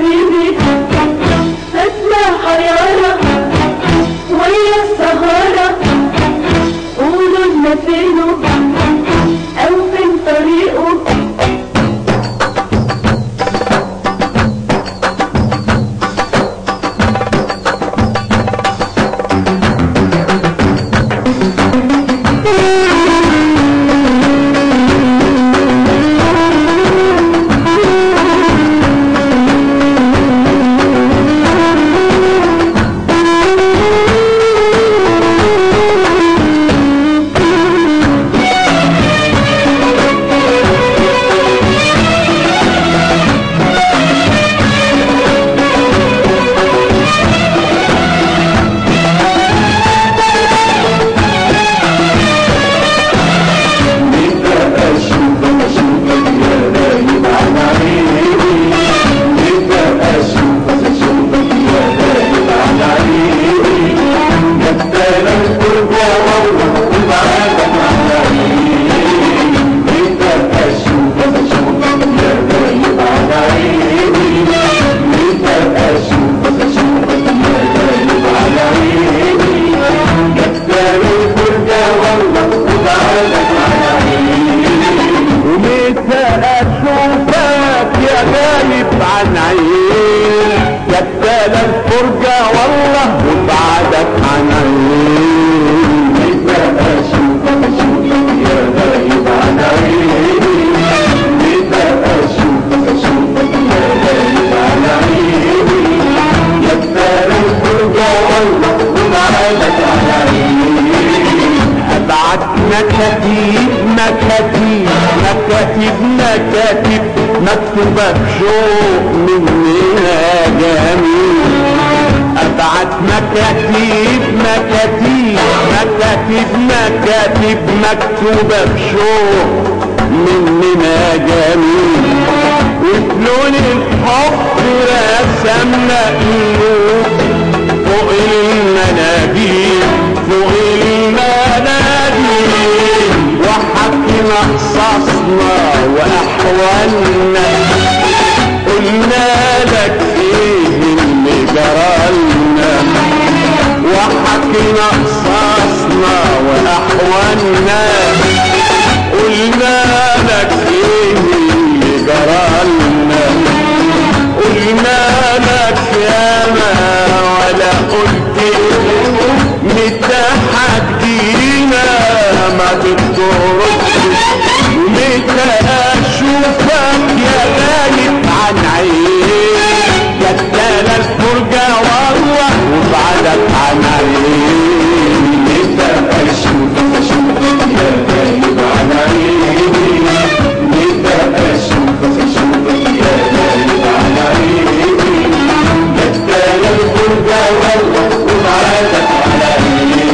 حبيبي هاتنا حيارة ويا السهارة قولوا لنا فينه أو فين طريقه ومتى اشوفك يا غايب عن عيني يبتال الفرجة والله وبعدك عن عيني متى اشوفك اشوفك يا غايب عن عيني متى اشوفك اشوفك يا غايب عن عيني يبتال الفرجة والله وبعدك عن عيني ابعت مكاتيب مكاتيب مكاتب مكاتب مكتوبة بشوق مننا جميل ابعت مكاتيب مكاتيب مكاتب مكاتب مكتوبة بشوق مننا جميل وفلون الحب رسمنا قلوب فوق المناديل فوق المناديل وحكينا قصصنا واحوالنا قلنا لك ايه اللي جرالنا وحكينا قصصنا واحوالنا قلنا لك ايه اللي جرالنا قلنا لك يا ما ولا قلت متى حدينا ما تتركش متى اشوفك يا غايب عن عيني جدال الفرجة والله وبعدك عن عيني متى اشوفك اشوفك يا غايب عن عيني متى اشوفك اشوفك يا غايب عن عيني جدال الفرجة والله وبعدك عن عيني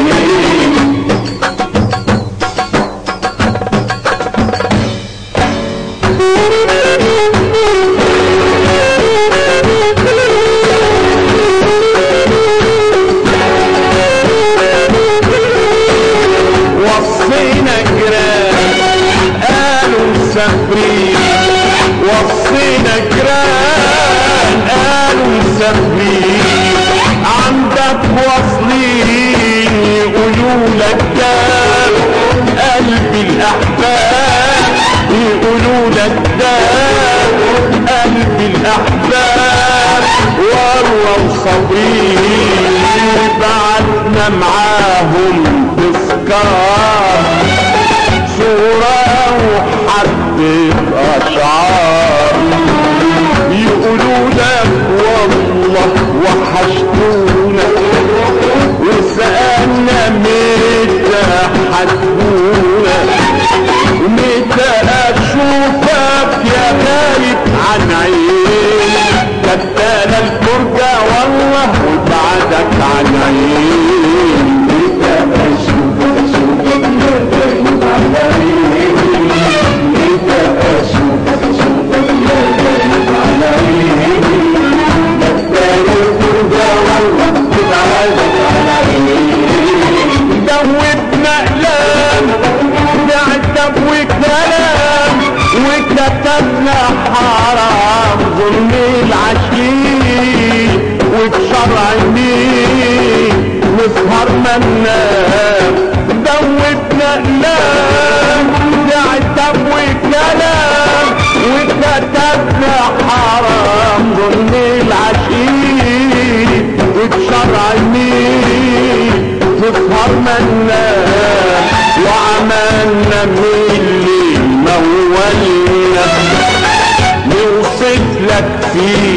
وصينا جيران قالوا مسافرين وصينا جيران قالوا مسافرين عندك واصلين يقولوا لك دار قلب الاحباب يقولوا لك دار قلب الاحباب والله وصابرين بعتنا معاهم تذكار صورة وحبة أشعار يقولوا لك والله وحشتونا وسألنا متى حتكونا متى أشوفك يا غايب عن عيني كتانا الفرجة والله وبعدك عن عيني متى أشوفك أشوفك يا غايب عن عيني متى أشوفك أشوفك يا غايب عن عيني كتانا الفرجة والله اللي مولنا نوصف لك فيه